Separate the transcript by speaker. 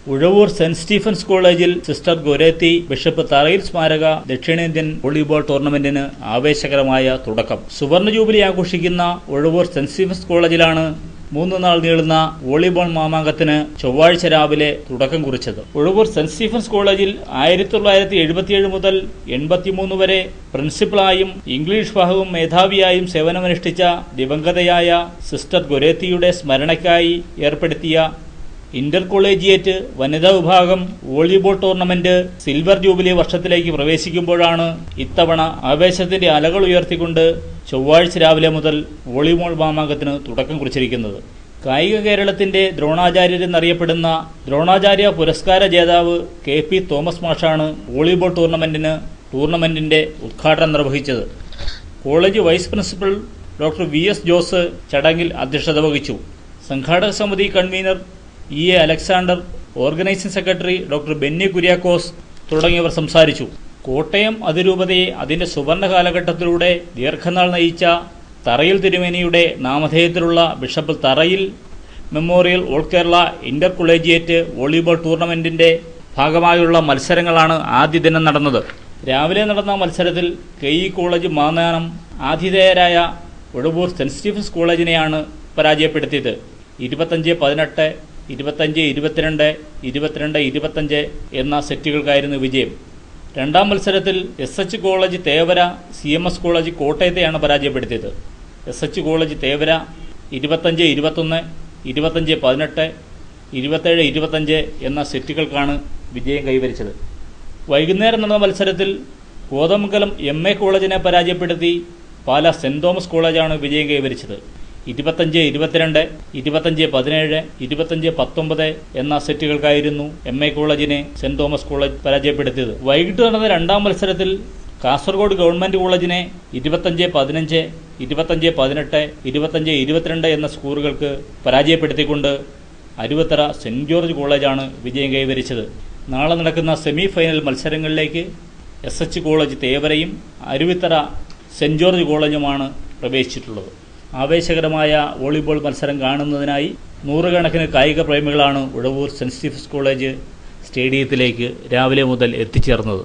Speaker 1: Uzhavoor saint Stephen's കോളേജിൽ sister Goretti bishop Tharayil സ്മാരക ദക്ഷിണേന്ത്യൻ വോളിബോൾ ടൂർണമെന്റിന് ആവേശകരമായ തുടക്കം സുവർണ ജൂബിലി ആഘോഷിക്കുന്ന ഉഴവൂർ സെന്റ് സ്റ്റീഫൻസ് കോളേജിലാണ് മൂന്ന് നാൾ നീളുന്ന വോളിബോൾ മാമാങ്കത്തിന് ചൊവ്വാഴ്ച രാവിലെ തുടക്കം കുറിച്ചത് ഉഴവൂർ സെന്റ് സ്റ്റീഫൻസ് കോളേജിൽ ആയിരത്തി തൊള്ളായിരത്തി എഴുപത്തിയേഴ് മുതൽ എൺപത്തിമൂന്ന് വരെ പ്രിൻസിപ്പളായും ഇംഗ്ലീഷ് ഭാഗവും മേധാവിയായും സേവനമനുഷ്ഠിച്ച ദിവംഗതയായ സിസ്റ്റർ ഗൊരേത്തിയുടെ സ്മരണയ്ക്കായി ഏർപ്പെടുത്തിയ ഇന്റർ കോളേജിയേറ്റ് വനിതാ വിഭാഗം വോളിബോൾ ടൂർണമെന്റ് സിൽവർ ജൂബിലി വർഷത്തിലേക്ക് പ്രവേശിക്കുമ്പോഴാണ് ഇത്തവണ ആവേശത്തിന്റെ അലകൾ ഉയർത്തിക്കൊണ്ട് ചൊവ്വാഴ്ച രാവിലെ മുതൽ വോളിബോൾ മാമാങ്കത്തിന് തുടക്കം കുറിച്ചിരിക്കുന്നത് കായിക കേരളത്തിന്റെ ദ്രോണാചാര്യരെന്നറിയപ്പെടുന്ന ദ്രോണാചാര്യ പുരസ്കാര ജേതാവ് കെ പി തോമസ് മാഷാണ് വോളിബോൾ ടൂർണമെന്റിന് ടൂർണമെന്റിന്റെ ഉദ്ഘാടനം നിർവഹിച്ചത് college vice principal doctor V S Jose ചടങ്ങിൽ അധ്യക്ഷത വഹിച്ചു സംഘാടക സമിതി convener E A Alexander organising secretary doctor Benny Kuriakose തുടങ്ങിയവർ സംസാരിച്ചു കോട്ടയം അതിരൂപതയെ അതിന്റെ സുവർണ കാലഘട്ടത്തിലൂടെ ദീർഘനാൾ നയിച്ച തറയിൽ തിരുമേനിയുടെ നാമധേയത്തിലുള്ള bishop Tharayil memorial all Kerala inter collegiate volleyball ടൂർണമെന്റിന്റെ ഭാഗമായുള്ള മത്സരങ്ങളാണ് ആദ്യ ദിനം നടന്നത് രാവിലെ നടന്ന മത്സരത്തിൽ കെ ഇ കോളേജ് മാന്നാനം ആതിഥേയരായ ഒഴുവൂർ സെന്റ് സ്റ്റീഫൻസ് കോളേജിനെയാണ് പരാജയപ്പെടുത്തിയത് ഇരുപത്തഞ്ച് പതിനെട്ട് ഇരുപത്തഞ്ച് ഇരുപത്തിരണ്ട് ഇരുപത്തിരണ്ട് ഇരുപത്തഞ്ച് എന്ന സെറ്റുകൾക്കായിരുന്നു വിജയം രണ്ടാം മത്സരത്തിൽ S H college Thevara C M S college കോട്ടയത്തെയാണ് പരാജയപ്പെടുത്തിയത് എസ് എച്ച് കോളേജ് തേവര ഇരുപത്തഞ്ച് ഇരുപത്തൊന്ന് ഇരുപത്തഞ്ച് പതിനെട്ട് ഇരുപത്തേഴ് ഇരുപത്തഞ്ച് എന്ന സെറ്റുകൾക്കാണ് വിജയം കൈവരിച്ചത് വൈകുന്നേരം നടന്ന മത്സരത്തിൽ കോതമംഗലം എം എ കോളേജിനെ പരാജയപ്പെടുത്തി പാല സെന്റ് തോമസ് കോളേജാണ് വിജയം കൈവരിച്ചത് ഇരുപത്തഞ്ച് ഇരുപത്തിരണ്ട് ഇരുപത്തഞ്ച് പതിനേഴ് ഇരുപത്തഞ്ച് പത്തൊമ്പത് എന്ന സെറ്റുകൾക്കായിരുന്നു എം എ കോളേജിനെ സെന്റ് തോമസ് കോളേജ് പരാജയപ്പെടുത്തിയത് വൈകിട്ട് നടന്ന രണ്ടാം മത്സരത്തിൽ കാസർഗോഡ് ഗവൺമെന്റ് കോളേജിനെ ഇരുപത്തഞ്ച് പതിനഞ്ച് ഇരുപത്തഞ്ച് പതിനെട്ട് ഇരുപത്തഞ്ച് ഇരുപത്തിരണ്ട് എന്ന സ്കോറുകൾക്ക് പരാജയപ്പെടുത്തിക്കൊണ്ട് അരുവത്തറ സെന്റ് ജോർജ് കോളേജാണ് വിജയം കൈവരിച്ചത് നാളെ നടക്കുന്ന സെമി ഫൈനൽ മത്സരങ്ങളിലേക്ക് എസ് എച്ച് കോളേജ് തേവരയും അരുവിത്തറ സെന്റ് ജോർജ് കോളേജുമാണ് പ്രവേശിച്ചിട്ടുള്ളത് ആവേശകരമായ വോളിബോൾ മത്സരം കാണുന്നതിനായി നൂറുകണക്കിന് കായിക പ്രേമികളാണ് ഉഴവൂർ സെന്റ് സ്റ്റീഫൻസ് കോളേജ് സ്റ്റേഡിയത്തിലേക്ക് രാവിലെ മുതൽ എത്തിച്ചേർന്നത്